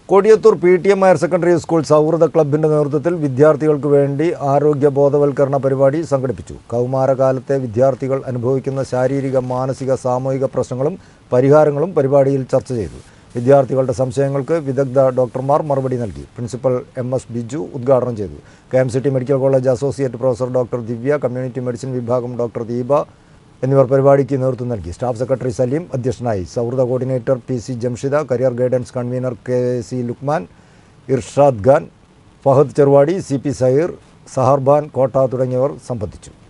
Kodiyathur P T M higher secondary school സൗഹൃദ ക്ലബിൻ്റെ നേതൃത്വത്തിൽ വിദ്യാർത്ഥികൾക്ക് വേണ്ടി ആരോഗ്യ ബോധവൽക്കരണ പരിപാടി സംഘടിപ്പിച്ചു കൗമാരകാലത്തെ വിദ്യാർത്ഥികൾ അനുഭവിക്കുന്ന ശാരീരിക മാനസിക സാമൂഹിക പ്രശ്നങ്ങളും പരിഹാരങ്ങളും പരിപാടിയിൽ ചർച്ച ചെയ്തു വിദ്യാർത്ഥികളുടെ സംശയങ്ങൾക്ക് വിദഗ്ധ ഡോക്ടർമാർ മറുപടി നൽകി പ്രിൻസിപ്പൽ എം എസ് ബിജു ഉദ്ഘാടനം ചെയ്തു K M C T medical college associate professor doctor Divya community medicine വിഭാഗം ഡോക്ടർ ദീപ എന്നിവർ പരിപാടിക്ക് നേതൃത്വം നൽകി സ്റ്റാഫ് സെക്രട്ടറി സലീം അധ്യക്ഷനായി സൗഹൃദ coordinator P C Jamshida career guidance convener K C Lukman Irshad Khan Fahad Cheruvadi C P Saheer Saharban കോട്ട തുടങ്ങിയവർ സംബന്ധിച്ചു